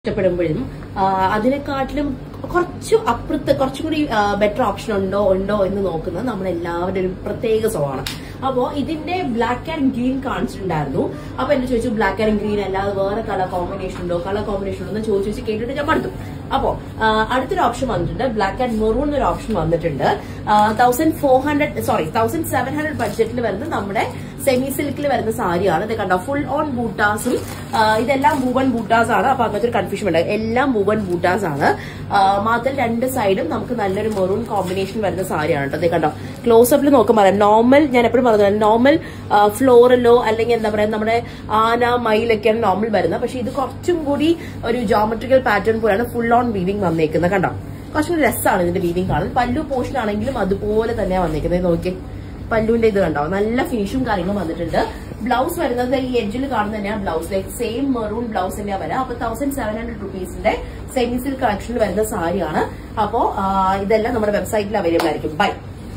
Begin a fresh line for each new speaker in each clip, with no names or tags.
ഇഷ്ടപ്പെടുമ്പോഴും ആ, അതിനെക്കാട്ടിലും കുറച്ചു അപ്പുറത്ത് കുറച്ചും കൂടി ബെറ്റർ ഓപ്ഷൻ ഉണ്ടോ ഉണ്ടോ എന്ന് നോക്കുന്നത് നമ്മുടെ എല്ലാവരുടെ ഒരു പ്രത്യേക സ്വഭാവമാണ് അപ്പോ ഇതിന്റെ ബ്ലാക്ക് ആൻഡ് ഗ്രീൻ കാണിച്ചിട്ടുണ്ടായിരുന്നു അപ്പൊ എന്നെ ചോദിച്ചു ബ്ലാക്ക് ആൻഡ് ഗ്രീൻ അല്ലാതെ വേറെ കളർ കോമ്പിനേഷൻ ഉണ്ടോ കളർ കോമ്പിനേഷൻ ഉണ്ടോ എന്ന് ചോദിച്ചു ചോദിച്ച് കേട്ടിട്ട് ഞാൻ മടുത്തു അപ്പോ ആ, അടുത്തൊരു ഓപ്ഷൻ വന്നിട്ടുണ്ട് ബ്ലാക്ക് ആൻഡ് മെറൂൺ എന്നൊരു ഓപ്ഷൻ വന്നിട്ടുണ്ട് thousand four hundred sorry thousand seven hundred ബഡ്ജറ്റിൽ വരുന്ന നമ്മുടെ സെമി സിൽക്കിൽ വരുന്ന സാരിയാണ് ഇത് കണ്ടോ ഫുൾ ഓൺ ബൂട്ടാസും ആ, ഇതെല്ലാം മൂവൻ ബൂട്ടാസ് ആണ് അപ്പൊ അങ്ങനത്തെ ഒരു കൺഫ്യൂഷൻ ഉണ്ട് എല്ലാം മൂവൻ ബൂട്ടാസ് ആണ് ആ, മാത്രം രണ്ട് സൈഡും നമുക്ക് നല്ലൊരു മെറൂൺ കോമ്പിനേഷൻ വരുന്ന സാരിയാണ് കേട്ടോ ഇത് കണ്ടോ ക്ലോസപ്പിൽ നോക്കുമ്പോൾ നോർമൽ ഞാൻ എപ്പോഴും പറഞ്ഞത് നോർമൽ ഫ്ലോറലോ അല്ലെങ്കിൽ എന്താ പറയാ നമ്മുടെ ആന മയിലൊക്കെയാണ് നോർമൽ വരുന്നത് പക്ഷെ ഇത് കുറച്ചും കൂടി ഒരു ജോമെട്രിക്കൽ പാറ്റേൺ പോലെയാണ് ഫുൾ ഓൺ വീവിംഗ് വന്നേക്കുന്നത് കണ്ടോ കുറച്ചും കൂടി രസമാണ് ഇതിന്റെ വീവിംഗ് കാണാൻ പല്ലു പോർഷൻ ആണെങ്കിലും അതുപോലെ തന്നെയാണ് വന്നേക്കുന്നത് നോക്കി പല്ലുവിന്റെ ഇത് കണ്ടോ നല്ല ഫിനിഷും കാര്യങ്ങളും വന്നിട്ടുണ്ട് ബ്ലൗസ് വരുന്നത് ഈ എഡ്ജിൽ കാണുന്ന തന്നെയാണ് blouse like same maroon blouse തന്നെയാണ് വരാം അപ്പൊ തൗസൻഡ് സെവൻ ഹൺഡ്രഡ് റുപ്പീസിന്റെ സെമി സിൽക്ക് കളക്ഷനിൽ വരുന്ന സാരിയാണ് അപ്പോ ആ, ഇതെല്ലാം നമ്മുടെ വെബ്സൈറ്റിൽ അവൈലബിൾ ആയിരിക്കും bye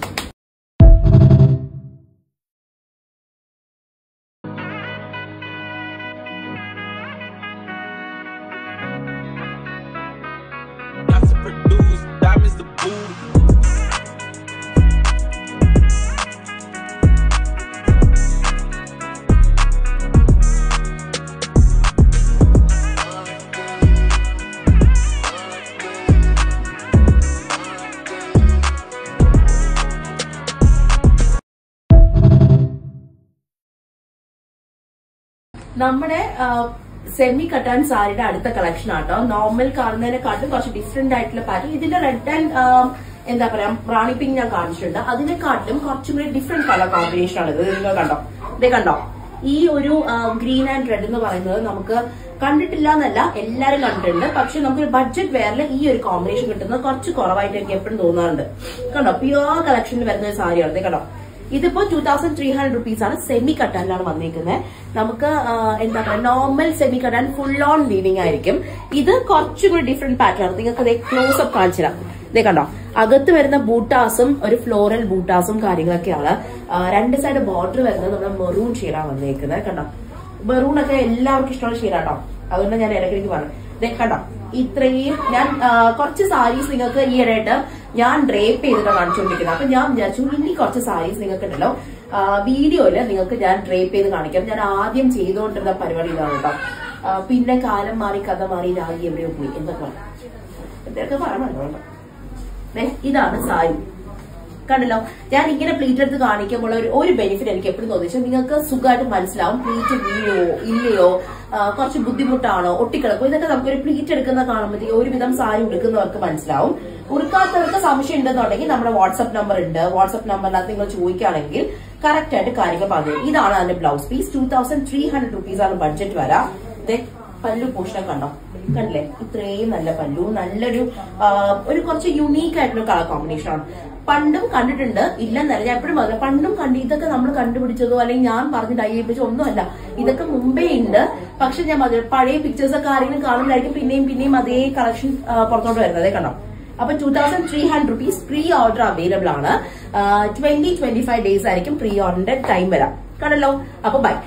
Not to produce diamonds to boot.
നമ്മുടെ സെമി കട്ടാൻ സാരിയുടെ അടുത്ത കളക്ഷൻ ആട്ടോ നോർമൽ കാണുന്നതിനെക്കാട്ടും കുറച്ച് ഡിഫറെന്റ് ആയിട്ടുള്ള പാറ്റേൺ ഇതിന്റെ റെഡ് ആൻഡ് എന്താ പറയാ റാണി പിങ്ക് ഞാൻ കാണിച്ചിട്ടുണ്ട് അതിനെക്കാട്ടിലും കുറച്ചും കൂടി ഡിഫറെന്റ് കളർ കോമ്പിനേഷൻ ആണ് ഇത് നിങ്ങൾ കണ്ടോ ഇതേ കണ്ടോ ഈ ഒരു ഗ്രീൻ ആൻഡ് റെഡ് എന്ന് പറയുന്നത് നമുക്ക് കണ്ടിട്ടില്ല എന്നല്ല എല്ലാരും കണ്ടിട്ടുണ്ട് പക്ഷെ നമുക്കൊരു ബഡ്ജറ്റ് വേറിൽ ഈ ഒരു കോമ്പിനേഷൻ കിട്ടുന്നത് കുറച്ച് കുറവായിട്ട് എനിക്ക് എപ്പോഴും തോന്നാറുണ്ട് കണ്ടോ പ്യുവർ കളക്ഷനിൽ വരുന്ന ഒരു സാരിയാണ് ദേ കണ്ടോ ഇതിപ്പോ two thousand three hundred rupees ആണ് സെമി കട്ടാനിലാണ് വന്നിരിക്കുന്നത് നമുക്ക് ആ, എന്താ പറയുക നോർമൽ സെമി കട്ടാൻ ഫുൾ ഓൺ വീവിംഗ് ആയിരിക്കും ഇത് കുറച്ചും കൂടി ഡിഫറെന്റ് പാറ്റേൺ ആണ് നിങ്ങൾക്ക് ക്ലോസ് അപ്പ് കാണിച്ചു തരാം ഇതേ കണ്ടോ അകത്ത് വരുന്ന ബൂട്ടാസും ഒരു ഫ്ലോറൽ ബൂട്ടാസും കാര്യങ്ങളൊക്കെയാണ് ആ, രണ്ട് സൈഡ് ബോർഡർ വരുന്നത് നമ്മുടെ മെറൂൺ ഷെയ്ഡാണ് വന്നിരിക്കുന്നത് കണ്ടോ മെറൂൺ ഒക്കെ എല്ലാവർക്കും ഇഷ്ടമുള്ള ഷെയ്ഡാട്ടോ അതുകൊണ്ട് ഞാൻ ഇടയ്ക്കിടയ്ക്ക് പറഞ്ഞു ദേ കണ്ടോ ഇത്രയും ഞാൻ ആ, കുറച്ച് സാരീസ് നിങ്ങൾക്ക് ഈ ഇടയായിട്ട് ഞാൻ ഡ്രേപ്പ് ചെയ്തിട്ട് കാണിച്ചുകൊണ്ടിരിക്കുന്നത് അപ്പൊ ഞാൻ വിചാരിച്ചു ഇനി കുറച്ച് സാരീസ് നിങ്ങൾക്ക് ഉണ്ടല്ലോ വീഡിയോയില് നിങ്ങൾക്ക് ഞാൻ ഡ്രേപ്പ് ചെയ്ത് കാണിക്കാം ഞാൻ ആദ്യം ചെയ്തുകൊണ്ടിരുന്ന പരിപാടി ഇതാണ് കേട്ടോ ആ, പിന്നെ കാലം മാറി കഥ മാറി രാഗി എവിടെയോ പോയി എന്തൊക്കെ പറഞ്ഞു എന്തൊക്കെ പറയണല്ലോ കേട്ടോ ദേ, ഇതാണ് സാരി കണ്ടല്ലോ ഞാൻ ഇങ്ങനെ പ്ലീറ്റ് എടുത്ത് കാണിക്കുമ്പോൾ ഒരു ഒരു ബെനിഫിറ്റ് എനിക്ക് എപ്പോഴും തോന്നിച്ചാൽ നിങ്ങൾക്ക് സുഖമായിട്ട് മനസ്സിലാവും പ്ലീറ്റ് വീഴോ ഇല്ലയോ ആ, കുറച്ച് ബുദ്ധിമുട്ടാണോ ഒട്ടിക്കിടക്കോ ഇതൊക്കെ നമുക്ക് ഒരു പ്ലീറ്റ് എടുക്കുന്ന കാണുമ്പോഴത്തേക്ക് ഒരുവിധം സാരി ഉടുക്കുന്നവർക്ക് മനസ്സിലാവും ഉടുക്കാത്തവർക്ക് സംശയം ഉണ്ടെന്നുണ്ടെങ്കിൽ നമ്മുടെ വാട്സ്ആപ്പ് നമ്പർ ഉണ്ട് വാട്സ്ആപ്പ് നമ്പറിനകത്ത് നിങ്ങൾ ചോദിക്കുകയാണെങ്കിൽ കറക്റ്റ് ആയിട്ട് കാര്യങ്ങൾ പറഞ്ഞു തരും. ഇതാണ് അതിന്റെ blouse piece two thousand three hundred rupees ആണ് ബഡ്ജറ്റ് വരാം ദേ, പല്ലു പോഷണം കണ്ടോ കണ്ടില്ലേ ഇത്രയും നല്ല പല്ലു നല്ലൊരു ആ, ഒരു കുറച്ച് യുണീക്ക് ആയിട്ടുള്ള കളർ കോമ്പിനേഷൻ ആണ് പണ്ടും കണ്ടിട്ടുണ്ട് ഇല്ലെന്നല്ല ഞാൻ എപ്പോഴും പറഞ്ഞു പണ്ടും കണ്ട് ഇതൊക്കെ നമ്മൾ കണ്ടുപിടിച്ചതോ അല്ലെങ്കിൽ ഞാൻ പറഞ്ഞ് ഡൈ ചെയ്യിപ്പിച്ചോ ഒന്നുമല്ല ഇതൊക്കെ മുമ്പേ ഉണ്ട് പക്ഷെ ഞാൻ പറഞ്ഞു പഴയ പിക്ചേഴ്സ് ഒക്കെ ആരെങ്കിലും കാണുമ്പോഴായിരിക്കും പിന്നെയും പിന്നെയും അതേ കളക്ഷൻ പുറത്തോട്ട് വരുന്നത് അതേ കണ്ടോ അപ്പൊ two thousand three hundred rupees pre order available ആണ് ട്വന്റി ട്വന്റി ഫൈവ് ഡേയ്സ് ആയിരിക്കും പ്രീ ഓർഡറിന്റെ ടൈം വരാം കണ്ടല്ലോ അപ്പൊ ബൈ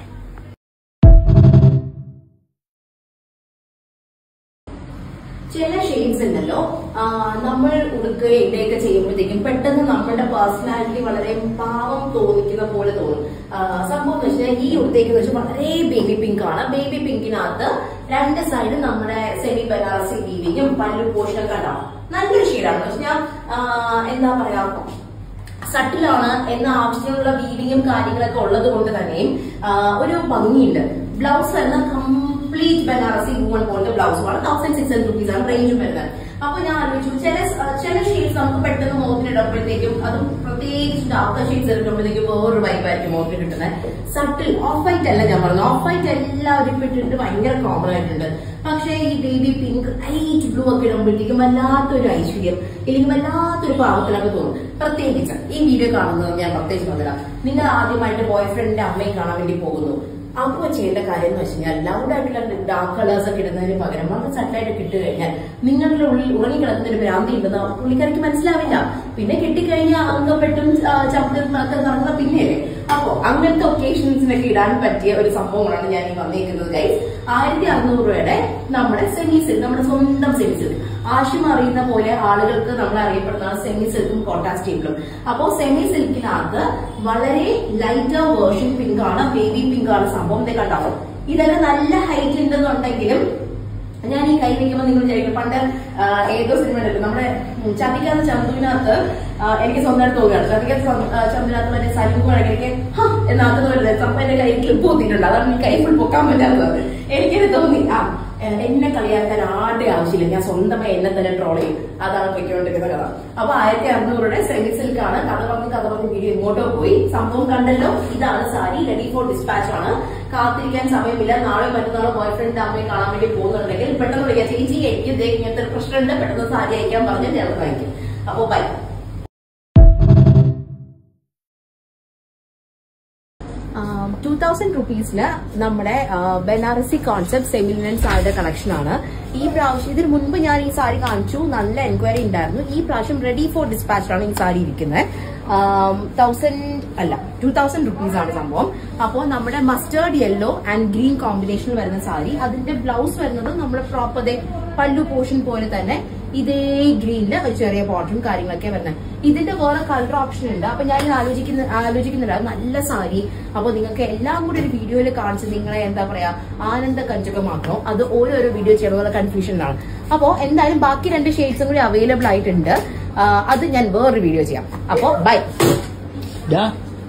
ചില ഷെയ്ഡ്സ് ഉണ്ടല്ലോ ആ, നമ്മൾ ഉടുക്കുകയും ഇടുകയൊക്കെ ചെയ്യുമ്പോഴത്തേക്കും പെട്ടെന്ന് നമ്മളുടെ പേഴ്സണാലിറ്റി വളരെ പാവം തോന്നിക്കുന്ന പോലെ തോന്നും ആ, സംഭവം എന്ന് വെച്ചാൽ ഈ ഉടുത്തേക്ക് വെച്ചാൽ വളരെ ബേബി പിങ്ക് ആണ് ബേബി പിങ്കിനകത്ത് രണ്ട് സൈഡും നമ്മുടെ സെമി ബനാറസി വീവിങ്ങും പല്ലു പോഷനൊക്കെ ഉണ്ടാവും നല്ലൊരു ഷെയ്ഡാണ് പക്ഷെ ഞാൻ ആ, എന്താ പറയാ സട്ടിലാണ് എന്ന ആവശ്യത്തിനുള്ള വീവിങ്ങും കാര്യങ്ങളൊക്കെ ഉള്ളത് കൊണ്ട് തന്നെയും ആ, ഒരു ഭംഗിയുണ്ട് ബ്ലൗസ് വരുന്ന കംപ്ലീറ്റ് ബനാറസി വൂൺ പോലത്തെ ബ്ലൗസുമാണ് തൗസൻഡ് സിക്സ് ഹൺഡ്രഡ് റുപ്പീസ് ആണ് റേഞ്ചും വരുന്നത് അപ്പൊ ഞാൻ ആലോചിച്ചു ചില ചില ഷെയ്ഡ്സ് നമുക്ക് പെട്ടെന്ന് മുഖത്തിനിടുമ്പോഴത്തേക്കും അതും പ്രത്യേകിച്ച് ഡാർക്ക് ഷെയ്ഡ്സ് ഇടുമ്പോഴത്തേക്കും വേറൊരു വൈബായിരിക്കും മുഖത്തിന് കിട്ടുന്നത് സട്ടിൽ ഓഫ് വൈറ്റ് അല്ല ഞാൻ പറഞ്ഞു ഓഫ് വൈറ്റ് എല്ലാവരും ഇപ്പൊ ഇട്ടിട്ട് ഭയങ്കര കോമൺ ആയിട്ടുണ്ട് പക്ഷേ ഈ ബേബി പിങ്ക് ലൈറ്റ് ബ്ലൂ ഒക്കെ ഇടുമ്പോഴത്തേക്കും വല്ലാത്തൊരു ഐശ്വര്യം ഇല്ലെങ്കിൽ വല്ലാത്തൊരു പാവത്തിലൊക്കെ തോന്നും പ്രത്യേകിച്ച് ഈ വീഡിയോ കാണുന്നത് ഞാൻ പ്രത്യേകിച്ച് പറഞ്ഞില്ല നിങ്ങൾ ആദ്യമായിട്ട് ബോയ് ഫ്രണ്ടിന്റെ അമ്മയെ കാണാൻ വേണ്ടി പോകുന്നു അപ്പോൾ ചെയ്യേണ്ട കാര്യം എന്ന് വെച്ച് കഴിഞ്ഞാൽ ലൗഡ് ആയിട്ടുള്ള ഡാർക്ക് കളേഴ്സ് ഒക്കെ ഇടുന്നതിന് പകരം വളരെ സട്ടിലായിട്ട് കിട്ടു കഴിഞ്ഞാൽ നിങ്ങളുടെ ഉള്ളിൽ ഉറങ്ങിക്കിടക്കുന്ന ഒരു ഭ്രാന്തി ഉണ്ടെന്ന് പുള്ളിക്കാരിക്ക് മനസ്സിലാവില്ല പിന്നെ കിട്ടിക്കഴിഞ്ഞാൽ അംഗപ്പെട്ടും ചവിട്ടും ഒക്കെ നടക്കുന്ന പിന്നെയല്ലേ അപ്പോ അങ്ങനത്തെ ഒക്കേഷൻസിനൊക്കെ ഇടാൻ പറ്റിയ ഒരു സംഭവങ്ങളാണ് ഞാൻ ഈ വന്നിരിക്കുന്നത് ഗൈസ് ആയിരത്തി അറുന്നൂറ് രൂപയുടെ നമ്മുടെ സെമി സിൽക്ക് നമ്മുടെ ആശയം അറിയുന്ന പോലെ ആളുകൾക്ക് നമ്മൾ അറിയപ്പെടുന്ന സെമി സിൽക്കും കോട്ടാ സ്റ്റേബിളും അപ്പോ സെമി സിൽക്കിനകത്ത് വളരെ ലൈറ്റർ വേർഷൻ പിങ്ക് ആണ് ബേബി പിങ്ക് ആണ് സംഭവം ഇത് കണ്ടാവും ഇതൊക്കെ നല്ല ഹൈറ്റ് ഉണ്ടെന്നുണ്ടെങ്കിലും ഞാൻ ഈ കൈ വെക്കുമ്പോൾ നിങ്ങൾ വിചാരിക്കും പണ്ട് ആ, ഏതോ സിനിമ ഉണ്ടല്ലോ നമ്മുടെ ചതിക്കാത്ത ചന്തുവിനകത്ത് ആ, എനിക്ക് സ്വന്തമായിട്ട് തോന്നുകയാണ് ചതിക്കാത്ത ചന്തുവിനകത്ത് മറ്റേ സലിം എനിക്ക് എന്നാകത്ത് വരുന്നത് ചിലപ്പോൾ എന്റെ കൈ ക്ലിപ്പ് കുത്തിയിട്ടുണ്ട് അതാണ് ഈ കൈ ഫുൾ പൊക്കാൻ പറ്റാത്തത് എനിക്കത് തോന്നി ആ ഏ, എന്നെ കളിയാക്കാൻ ആരുടെ ആവശ്യമില്ല ഞാൻ സ്വന്തമായി എന്നെ തന്നെ ട്രോൾ ചെയ്യും അതാണ് പൊയ്ക്കൊണ്ടിരിക്കുന്ന കഥ അപ്പൊ ആയിരത്തി അറുന്നൂറുടെ സെമി സിൽക്കാണ് കഥ പറഞ്ഞ് കഥ പറഞ്ഞ് വീഡിയോ ഇങ്ങോട്ടോ പോയി സംഭവം കണ്ടല്ലോ ഇതാണ് സാരി റെഡി ഫോർ ഡിസ്പാച്ച് ആണ് കാത്തിരിക്കാൻ സമയമില്ല നാളെ മറ്റന്നാളോ ബോയ് ഫ്രണ്ട് അമ്മയെ കാണാൻ വേണ്ടി പോകുന്നുണ്ടെങ്കിൽ പെട്ടെന്ന് വിളിക്കാം ചേച്ചി എനിക്ക് ദേ ഇങ്ങനത്തെ ഒരു പ്രശ്നമുണ്ട് പെട്ടെന്ന് സാരി അയക്കാൻ പറഞ്ഞ് ഞാൻ അയക്കും അപ്പോ ബൈ ടൂ തൗസൻഡ് റുപ്പീസിന് നമ്മുടെ ആ, ബനാറസി കോൺസെപ്റ്റ് സെമിലിനൻ സാരിയുടെ കളക്ഷൻ ആണ് ഈ പ്രാവശ്യം ഇതിന് മുൻപ് ഞാൻ ഈ സാരി കാണിച്ചു നല്ല എൻക്വയറി ഉണ്ടായിരുന്നു ഈ പ്രാവശ്യം റെഡി ഫോർ ഡിസ്പാച്ച് ആണ് ഈ സാരി ഇരിക്കുന്നത് തൗസൻഡ് അല്ല ടൂ തൗസൻഡ് റുപ്പീസ് ആണ് സംഭവം അപ്പോൾ നമ്മുടെ മസ്റ്റേർഡ് യെല്ലോ ആൻഡ് ഗ്രീൻ കോമ്പിനേഷനിൽ വരുന്ന സാരി അതിന്റെ ബ്ലൗസ് വരുന്നത് നമ്മുടെ പ്രോപ്പർ പല്ലു പോർഷൻ പോലെ തന്നെ ഇതേ ഗ്രീനില് ഒരു ചെറിയ ബോർഡറും കാര്യങ്ങളൊക്കെ വരുന്നത് ഇതിന്റെ വേറെ കളർ ഓപ്ഷൻ ഉണ്ട് അപ്പൊ ഞാൻ ഇത് ആലോചിക്കുന്ന ആലോചിക്കുന്നില്ല അത് നല്ല സാരി അപ്പൊ നിങ്ങൾക്ക് എല്ലാം കൂടി ഒരു വീഡിയോയിൽ കാണിച്ച് നിങ്ങളെ എന്താ പറയാ ആനന്ദ കഞ്ചകമാക്കണോ അത് ഓരോരോ വീഡിയോ ചെയ്യണമെന്നുള്ള കൺഫ്യൂഷനാണ് അപ്പോ എന്തായാലും ബാക്കി രണ്ട് ഷെയ്ഡ്സും കൂടി അവൈലബിൾ ആയിട്ടുണ്ട് ആ, അത് ഞാൻ വേറൊരു വീഡിയോ ചെയ്യാം അപ്പോ ബൈ
ഡാ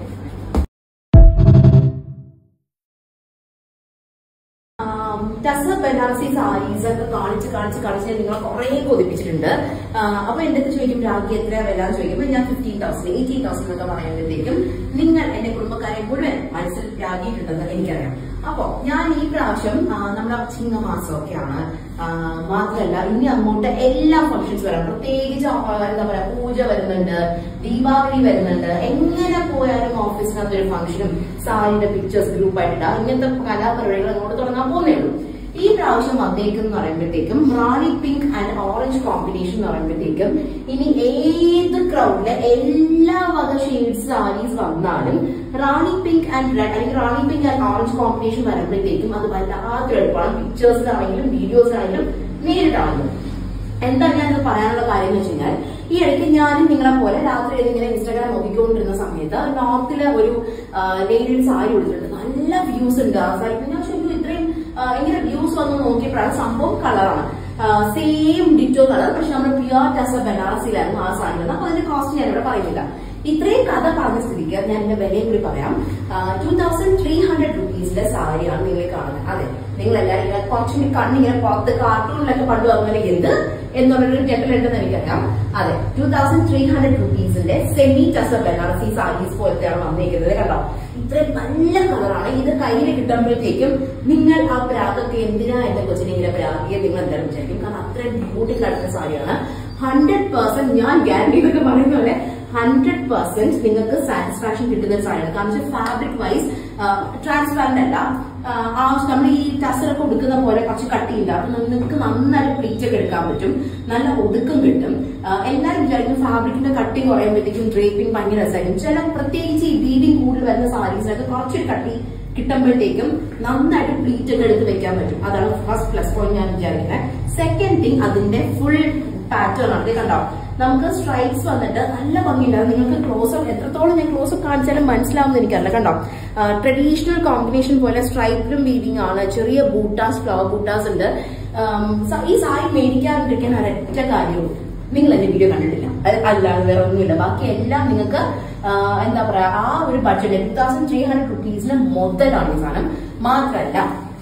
ടസർ ബനാറസി സാരീസ് ഒക്കെ കാണിച്ച് കാണിച്ച് കാണിച്ച് നിങ്ങളെ കുറെ കൊതിപ്പിച്ചിട്ടുണ്ട് ആ, അപ്പൊ എന്റെ അടുത്ത് ചോദിക്കും രാഗി എത്ര വില എന്ന് ചോദിക്കുമ്പോൾ ഞാൻ ഫിഫ്റ്റീൻ തൗസൻഡ് എയ്റ്റീൻ തൗസൻഡ് എന്നൊക്കെ പറയുമ്പോഴത്തേക്കും നിങ്ങൾ എന്റെ കുടുംബക്കാരെ മുഴുവൻ മനസ്സിൽ രാഗിയിട്ടുണ്ടെന്ന് എനിക്കറിയാം അപ്പോ ഞാൻ ഈ പ്രാവശ്യം ആ, നമ്മുടെ ചിങ്ങമാസമൊക്കെയാണ് ആ, മാത്രമല്ല ഇനി അങ്ങോട്ട് എല്ലാ ഫംഗ്ഷൻസ് വരാം പ്രത്യേകിച്ച് ആ, എന്താ പറയാ പൂജ വരുന്നുണ്ട് ദീപാവലി വരുന്നുണ്ട് എങ്ങനെ പോയാലും ഓഫീസിനകത്ത് ഒരു ഫംഗ്ഷനും സാരിയുടെ പിക്ചേഴ്സ് ഗ്രൂപ്പ് ആയിട്ട് ഇങ്ങനത്തെ കലാപരിപാടികൾ അങ്ങോട്ട് തുടങ്ങാൻ പോകുന്നേ ഉള്ളൂ ഈ പ്രാവശ്യം വന്നേക്കും എന്ന് പറയുമ്പോഴത്തേക്കും rani pink and orange combination എന്ന് പറയുമ്പോഴത്തേക്കും ഇനി ഏത് ക്രൗഡിലെ എല്ലാ വക ഷെയ്ഡ്സ് സാരീസ് വന്നാലും റാണി പിങ്ക് ആൻഡ് റെഡ് അല്ലെങ്കിൽ rani pink and orange combination വരുമ്പോഴത്തേക്കും അത് വല്ലാത്തൊരു എളുപ്പമാണ് പിക്ചേഴ്സിലാണെങ്കിലും വീഡിയോസിലാണെങ്കിലും നേരിട്ടാണെങ്കിലും എന്താ ഞാനിത് പറയാനുള്ള കാര്യം എന്ന് വെച്ച് കഴിഞ്ഞാൽ ഈ ഇടയ്ക്ക് ഞാനും നിങ്ങളെ പോലെ രാത്രി ഇങ്ങനെ ഇൻസ്റ്റാഗ്രാം നോക്കിക്കൊണ്ടിരുന്ന സമയത്ത് നോർത്തിലെ ഒരു ലേഡി സാരി കൊടുത്തിട്ടുണ്ട് നല്ല വ്യൂസ് ഉണ്ട് ആ സാരി ഞാൻ ചോദിച്ചു ഇത്രയും ആ, എങ്ങനെ വ്യൂസ് വന്ന് നോക്കിയപ്പോഴാണ് സംഭവം കളറാണ് സെയിം ഡിറ്റോ കളർ പക്ഷെ നമ്മുടെ പ്യുവർ ടസ ബനാറസിലായിരുന്നു ആ സാരി വന്നത് അപ്പൊ അതിന്റെ കോസ്റ്റ് ഞാൻ ഇവിടെ പറയുന്നില്ല ഇത്രയും കഥ പറഞ്ഞ സ്ഥിതിക്ക് ഞാൻ എന്റെ വിലയും കൂടി പറയാം ടൂ തൗസൻഡ് ത്രീ ഹൺഡ്രഡ് റുപ്പീസിന്റെ സാരിയാണ് നിങ്ങൾ കാണുന്നത് അതെ നിങ്ങൾ എല്ലാവരും ഇങ്ങനെ കുറച്ചും കൂടി കണ്ണിങ്ങനെ പുറത്ത് കാർട്ടൂണിലൊക്കെ പണ്ട് അങ്ങനെ എന്ത് എന്നുള്ളൊരു ജെറ്റലുണ്ടെന്ന് എനിക്കറിയാം അതെ ടൂ തൗസൻഡ് ത്രീ ഹൺഡ്രഡ് റുപ്പീസിന്റെ സെമി ടസർ ബനാറസി സാരീസ് പോലത്തെയാണ് വന്നിരിക്കുന്നത് കണ്ടോ ഇത്രയും നല്ല കളറാണ് ഇത് കയ്യിൽ കിട്ടുമ്പോഴത്തേക്കും നിങ്ങൾ ആ പ്രാഗൊക്കെ എന്തിനാ എന്റെ കൊച്ചിനെ ഇങ്ങനെ പ്രാഗിയെ നിങ്ങൾ എന്തായാലും വിചാരിക്കും കാരണം അത്രയും ബ്യൂട്ടിഫുൾ ആയിട്ടുള്ള സാരിയാണ് ഹൺഡ്രഡ് പെർസെന്റ് ഞാൻ ഗ്യാരണ്ടി എന്നൊക്കെ പറയുന്ന പോലെ ഹൺഡ്രഡ് പെർസെന്റ് നിങ്ങൾക്ക് സാറ്റിസ്ഫാക്ഷൻ കിട്ടുന്ന ഒരു സാരിയാണ് കാരണം ഫാബ്രിക് വൈസ് ട്രാൻസ്പാരന്റ് അല്ല ആ, ആ നമ്മൾ ഈ ടസറൊക്കെ കൊടുക്കുന്ന പോലെ കുറച്ച് കട്ടിയില്ല അപ്പൊ നിങ്ങൾക്ക് നന്നായിട്ട് പ്ലീറ്റ് ഒക്കെ എടുക്കാൻ പറ്റും നല്ല ഒതുക്കം കിട്ടും ആ, എല്ലാവരും വിചാരിക്കും ഫാബ്രിക്കിന്റെ കട്ടി കുറയുമ്പോഴത്തേക്കും ഡ്രേപ്പിംഗ് ഭയങ്കര രസമായിരിക്കും ചില പ്രത്യേകിച്ച് ഈ വീവിംഗ് കൂടുതൽ വരുന്ന സാരീസിനൊക്കെ കുറച്ചൊരു കട്ടി കിട്ടുമ്പോഴത്തേക്കും നന്നായിട്ട് പ്ലീറ്റ് ഒക്കെ എടുത്ത് വെക്കാൻ പറ്റും അതാണ് ഫസ്റ്റ് പ്ലസ് പോയിന്റ് ഞാൻ വിചാരിക്കുന്നത് സെക്കൻഡ് തിങ് അതിന്റെ ഫുൾ പാറ്റേൺ ആണ് ഇത് കണ്ടോ നമുക്ക് സ്ട്രൈപ്സ് വന്നിട്ട് നല്ല ഭംഗിയുണ്ടാവും നിങ്ങൾക്ക് ക്ലോസ് അപ്പ് എത്രത്തോളം ഞാൻ ക്ലോസ് അപ്പ് കാണിച്ചാലും മനസ്സിലാവുന്ന എനിക്കറിയില്ല കണ്ടോ ട്രഡീഷണൽ കോമ്പിനേഷൻ പോലെ സ്ട്രൈപ്പിലും വീവിംഗ് ആണ് ചെറിയ ബൂട്ടാസ് ഫ്ലവർ ബൂട്ടാസ് ഉണ്ട് ആം, സ- ഈ സാരി മേടിക്കാതിരിക്കാൻ ഒരൊറ്റ കാര്യമുള്ളൂ നിങ്ങൾ എന്റെ വീഡിയോ കണ്ടിട്ടില്ല അത് അല്ലാതെ വേറെ ഒന്നുമില്ല ബാക്കി എല്ലാം നിങ്ങൾക്ക് ആ, എന്താ പറയാ ആ ഒരു budget two thousand three hundred റുപ്പീസിന് മുതലാണ് ഈ സാധനം മാത്രമല്ല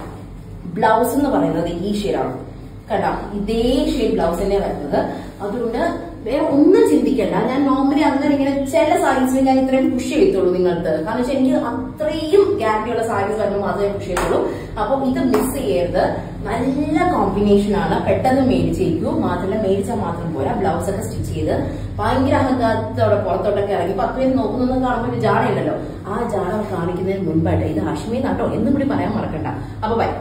ബ്ലൗസ് എന്ന് പറയുന്നത് ഈ ഷെയ്ഡാണ് കണ്ടോ ഇതേ ഷെയ്ഡ് ബ്ലൗസ് തന്നെ വരുന്നത് അതുകൊണ്ട് വേറെ ഒന്നും ചിന്തിക്കണ്ട ഞാൻ നോർമലി അങ്ങനെ ഇങ്ങനെ ചില സാരീസിന് ഞാൻ ഇത്രയും പുഷ് ചെയ്യത്തുള്ളൂ നിങ്ങൾക്ക് കാരണം വെച്ചാൽ എനിക്ക് അത്രയും ഗ്യാരണ്ടിയുള്ള സാരീസ് വരുമ്പോൾ മാത്രമേ പുഷ് ചെയ്യത്തുള്ളൂ അപ്പൊ ഇത് മിസ് ചെയ്യരുത് നല്ല കോമ്പിനേഷൻ ആണ് പെട്ടെന്ന് മേടിച്ചേക്കൂ മാത്രമല്ല മേടിച്ചാൽ മാത്രം പോരാ ബ്ലൗസ് ഒക്കെ സ്റ്റിച്ച് ചെയ്ത് ഭയങ്കര അഹങ്കാരത്തോടെ പുറത്തോട്ടൊക്കെ ഇറങ്ങി പത്ത് പേര് നോക്കുന്നൊന്നും കാണുമ്പോൾ ഒരു ജാടയുണ്ടല്ലോ ആ ജാട കാണിക്കുന്നതിന് മുൻപായിട്ട് ഇത് ഹാഷ്മി നട്ടോ എന്നും കൂടി പറയാൻ മറക്കണ്ട അപ്പൊ ബൈ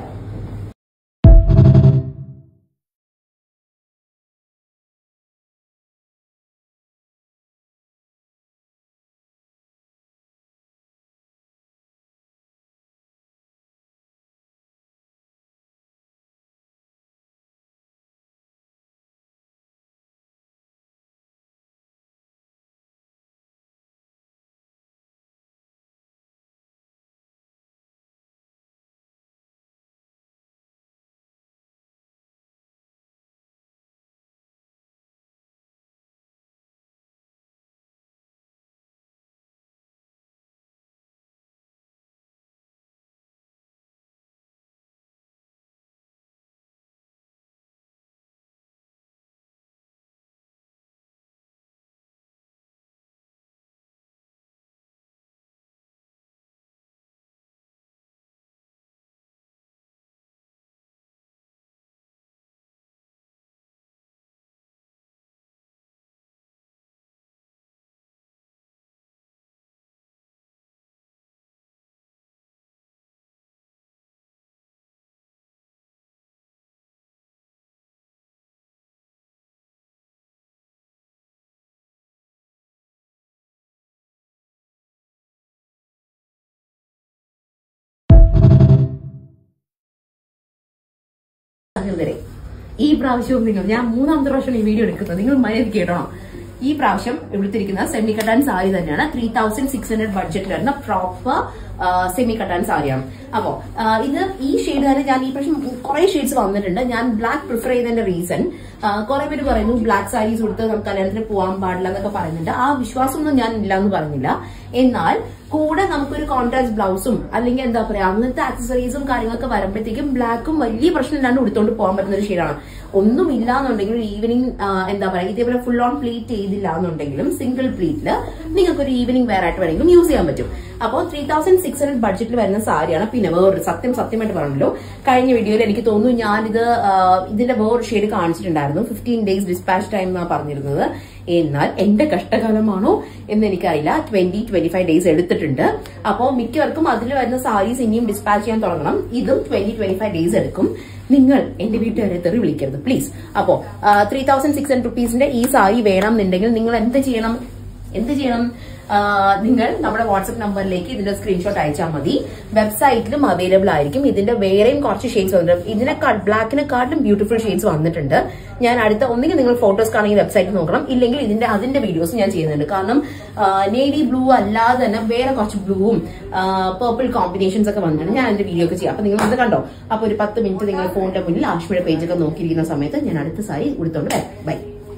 പറഞ്ഞിരുന്നേ ഈ പ്രാവശ്യവും നിങ്ങൾ ഞാൻ മൂന്നാമത്തെ പ്രാവശ്യം ഈ വീഡിയോ എടുക്കുന്നത് നിങ്ങൾ മര്യാദ കേട്ടണം ഈ പ്രാവശ്യം എടുത്തിരിക്കുന്ന സെമി കട്ടാൻ സാരി തന്നെയാണ് ത്രീ തൗസൻഡ് സിക്സ് ഹൺഡ്രഡ് ബഡ്ജറ്റിൽ വരുന്ന പ്രോപ്പർ സെമി കട്ടാൻ സാരിയാണ് അപ്പോ ആ, ഇത് ഈ ഷെയ്ഡ് തന്നെ ഞാൻ ഈ പ്രാവശ്യം കുറെ ഷെയ്ഡ്സ് വന്നിട്ടുണ്ട് ഞാൻ ബ്ലാക്ക് പ്രിഫർ ചെയ്തതിന്റെ റീസൺ കുറെ പേര് പറയുന്നു ബ്ലാക്ക് സാരീസ് കൊടുത്ത് നമുക്ക് കല്യാണത്തിന് പോകാൻ പാടില്ല എന്നൊക്കെ പറയുന്നുണ്ട് ആ വിശ്വാസമൊന്നും ഞാൻ ഇല്ല എന്ന് പറഞ്ഞില്ല എന്നാൽ കൂടെ നമുക്കൊരു കോൺട്രാസ്റ്റ് ബ്ലൗസും അല്ലെങ്കിൽ എന്താ പറയാ അങ്ങനത്തെ ആക്സസറീസും കാര്യങ്ങളൊക്കെ വരുമ്പോഴത്തേക്കും ബ്ലാക്കും വലിയ പ്രശ്നമില്ലാണ്ട് ഉടുത്തോണ്ട് പോകാൻ പറ്റുന്ന ഒരു ഷെയ്ഡാണ് ഒന്നും ഇല്ല എന്നുണ്ടെങ്കിൽ ഒരു ഈവനിങ് എന്താ പറയാ ഇതേപോലെ ഫുൾ ഓൺ പ്ലീറ്റ് ചെയ്തില്ല എന്നുണ്ടെങ്കിലും സിംഗിൾ പ്ലീറ്റില് നിങ്ങൾക്ക് ഒരു ഈവനിങ് വെയർ ആയിട്ട് വേണമെങ്കിലും യൂസ് ചെയ്യാൻ പറ്റും അപ്പോൾ ത്രീ തൗസൻഡ് സിക്സ് ഹൺഡ്രഡ് ബഡ്ജറ്റിൽ വരുന്ന സാരിയാണ് പിന്നെ വേറൊരു സത്യം സത്യമായിട്ട് പറഞ്ഞല്ലോ കഴിഞ്ഞ വീഡിയോയിൽ എനിക്ക് തോന്നുന്നു ഞാനിത് ആ, ഇതിന്റെ വേറൊരു ഷെയ്ഡ് കാണിച്ചിട്ടുണ്ടായിരുന്നു ഫിഫ്റ്റീൻ ഡേയ്സ് ഡിസ്പാച്ച് ടൈം എന്നാണ് പറഞ്ഞിരുന്നത് എന്നാൽ എന്റെ കഷ്ടകാലമാണോ എന്ന് എനിക്കറിയില്ല ട്വന്റി ട്വന്റി ഫൈവ് ഡേയ്സ് എടുത്തിട്ടുണ്ട് അപ്പോൾ മിക്കവർക്കും അതിൽ വരുന്ന സാരീസ് ഇനിയും ഡിസ്പാച്ച് ചെയ്യാൻ തുടങ്ങണം ഇതും ട്വന്റി ട്വന്റി ഫൈവ് ഡേയ്സ് എടുക്കും നിങ്ങൾ എന്റെ വീട്ടുകാരെ തെറി വിളിക്കരുത് പ്ലീസ് അപ്പോ ത്രീ തൗസൻഡ് സിക്സ് ഹൺഡ്രഡ് റുപ്പീസിന്റെ ഈ സാരി വേണം എന്നുണ്ടെങ്കിൽ നിങ്ങൾ എന്ത് ചെയ്യണം എന്ത് ചെയ്യണം ആ, നിങ്ങൾ നമ്മുടെ വാട്സ്ആപ്പ് നമ്പറിലേക്ക് ഇതിന്റെ സ്ക്രീൻഷോട്ട് അയച്ചാൽ മതി വെബ്സൈറ്റിലും അവൈലബിൾ ആയിരിക്കും ഇതിന്റെ വേറെയും കുറച്ച് ഷെയ്ഡ്സ് വന്നിട്ടുണ്ട് ഇതിനെക്കാൾ ബ്ലാക്കിനെക്കാട്ടിലും ബ്യൂട്ടിഫുൾ ഷെയ്ഡ്സ് വന്നിട്ടുണ്ട് ഞാൻ അടുത്ത ഒന്നുകിൽ നിങ്ങൾ ഫോട്ടോസ് കാണുമെങ്കിൽ വെബ്സൈറ്റ് നോക്കണം ഇല്ലെങ്കിൽ ഇതിന്റെ അതിന്റെ വീഡിയോസ് ഞാൻ ചെയ്യുന്നുണ്ട് കാരണം നേവി ബ്ലൂ അല്ലാതെ തന്നെ വേറെ കുറച്ച് ബ്ലൂവും പേർപ്പിൾ കോമ്പിനേഷൻസ് ഒക്കെ വന്നിട്ടുണ്ട് ഞാൻ അതിന്റെ വീഡിയോ ഒക്കെ ചെയ്യാം അപ്പൊ നിങ്ങൾ അത് കണ്ടോ അപ്പൊ ഒരു പത്ത് മിനിറ്റ് നിങ്ങൾ ഫോണിന്റെ മുന്നിൽ ആഷ്മിയുടെ പേജൊക്കെ നോക്കിയിരിക്കുന്ന സമയത്ത് ഞാൻ അടുത്ത സാരി ഉടുത്തോണ്ട് വരാം bye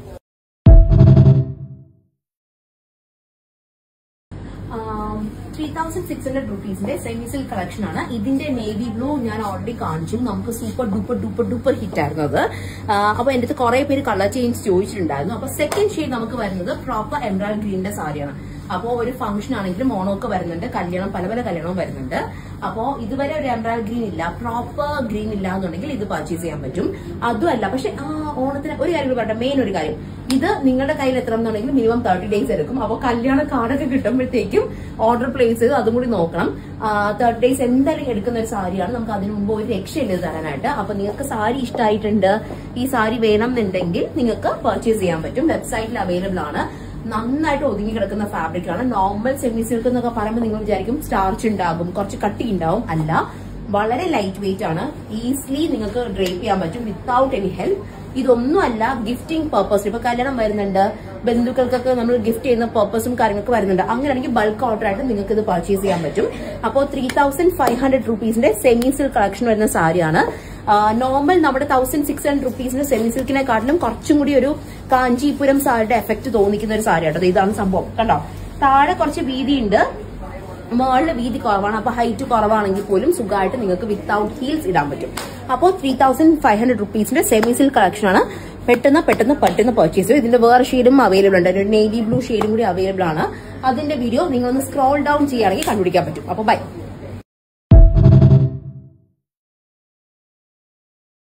three thousand six hundred റുപ്പീസിന്റെ സെമി സിൽക്ക് കളക്ഷൻ ആണ് ഇതിന്റെ നേവി ബ്ലൂ ഞാൻ ഓൾറെഡി കാണിച്ചു നമുക്ക് super duper duper duper hit ആയിരുന്നു അത് ആ, അപ്പൊ എന്റെ അടുത്ത് കുറെ പേര് കളർ ചേഞ്ച് ചോദിച്ചിട്ടുണ്ടായിരുന്നു അപ്പൊ സെക്കൻഡ് ഷെയ്ഡ് നമുക്ക് വരുന്നത് പ്രോപ്പർ എംബ്രോയിഡ് ഗ്രീനിന്റെ സാരിയാണ് അപ്പോ ഒരു ഫംഗ്ഷൻ ആണെങ്കിലും ഓണമൊക്കെ വരുന്നുണ്ട് കല്യാണം പല പല കല്യാണവും വരുന്നുണ്ട് അപ്പോ ഇതുവരെ ഒരു എംബ്രോയിഡ് ഗ്രീൻ ഇല്ല പ്രോപ്പർ ഗ്രീൻ ഇല്ല എന്നുണ്ടെങ്കിൽ ഇത് പർച്ചേസ് ചെയ്യാൻ പറ്റും അതുമല്ല പക്ഷെ ആ ഓണത്തിന് ഒരു കാര്യം കൂടി പറയട്ടെ മെയിൻ ഒരു കാര്യം ഇത് നിങ്ങളുടെ കയ്യിൽ എത്തണം എന്നുണ്ടെങ്കിൽ മിനിമം തേർട്ടി ഡേയ്സ് എടുക്കും അപ്പോൾ കല്യാണ കാർഡൊക്കെ കിട്ടുമ്പോഴത്തേക്കും ഓർഡർ പ്ലേസ് ചെയ്ത് അതും കൂടി നോക്കണം തേർട്ടി ഡേയ്സ് എന്തായാലും എടുക്കുന്ന ഒരു സാരിയാണ് നമുക്ക് അതിന് മുമ്പ് ഒരു രക്ഷയില്ല ഇത് തരാനായിട്ട് അപ്പൊ നിങ്ങൾക്ക് സാരി ഇഷ്ടമായിട്ടുണ്ട് ഈ സാരി വേണം എന്നുണ്ടെങ്കിൽ നിങ്ങൾക്ക് പർച്ചേസ് ചെയ്യാൻ പറ്റും വെബ്സൈറ്റിൽ അവൈലബിൾ ആണ് നന്നായിട്ട് ഒതുങ്ങി കിടക്കുന്ന ഫാബ്രിക് ആണ് നോർമൽ സെമി സിൽക്ക് എന്നൊക്കെ പറയുമ്പോൾ നിങ്ങൾ വിചാരിക്കും സ്റ്റാർച്ച് ഉണ്ടാകും കുറച്ച് കട്ടി ഉണ്ടാവും അല്ല വളരെ ലൈറ്റ് വെയിറ്റ് ആണ് ഈസിലി നിങ്ങൾക്ക് ഡ്രേപ്പ് ചെയ്യാൻ പറ്റും വിത്തൗട്ട് എനി ഹെൽപ്പ് ഇതൊന്നുമല്ല ഗിഫ്റ്റിംഗ് പർപ്പസ് ഇപ്പൊ കല്യാണം വരുന്നുണ്ട് ബന്ധുക്കൾക്കൊക്കെ നമ്മൾ ഗിഫ്റ്റ് ചെയ്യുന്ന പർപ്പസും കാര്യങ്ങളൊക്കെ വരുന്നുണ്ട് അങ്ങനെയാണെങ്കിൽ ബൾക്ക് ഓർഡർ ആയിട്ട് നിങ്ങൾക്ക് ഇത് പർച്ചേസ് ചെയ്യാൻ പറ്റും അപ്പോൾ ത്രീ തൗസൻഡ് ഫൈവ് ഹൺഡ്രഡ് റുപ്പീസിന്റെ സെമി സിൽക്ക് കളക്ഷൻ വരുന്ന സാരിയാണ് നോർമൽ നമ്മുടെ തൗസൻഡ് സിക്സ് ഹൺഡ്രഡ് റുപ്പീസിന്റെ സെമി സിൽക്കിനെക്കാട്ടിലും കുറച്ചും കൂടി ഒരു കാഞ്ചീപുരം സാരിയുടെ എഫക്ട് തോന്നിക്കുന്ന ഒരു സാരി കേട്ടോ ഇതാണ് സംഭവം കണ്ടോ താഴെ കുറച്ച് വീതിയുണ്ട് മുകളിൽ വീതി കുറവാണ് അപ്പൊ ഹൈറ്റ് കുറവാണെങ്കിൽ പോലും സുഖമായിട്ട് നിങ്ങൾക്ക് വിത്തൗട്ട് ഹീൽസ് ഇടാൻ പറ്റും അപ്പോൾ ത്രീ തൗസൻഡ് ഫൈവ് ഹൺഡ്രഡ് റുപ്പീസിന്റെ സെമി സിൽക്ക് കളക്ഷൻ ആണ് പെട്ടെന്ന് പെട്ടെന്ന് പെട്ടെന്ന് പർച്ചേസ് ചെയ്യും ഇതിന്റെ വേറെ ഷെയ്ഡും അവൈലബിൾ ഉണ്ട് ഒരു നേവി ബ്ലൂ ഷെയ്ഡും കൂടി അവൈലബിൾ ആണ് അതിന്റെ വീഡിയോ നിങ്ങളൊന്ന് സ്ക്രോൾ ഡൗൺ ചെയ്യുകയാണെങ്കിൽ കണ്ടുപിടിക്കാൻ പറ്റും അപ്പോൾ ബൈ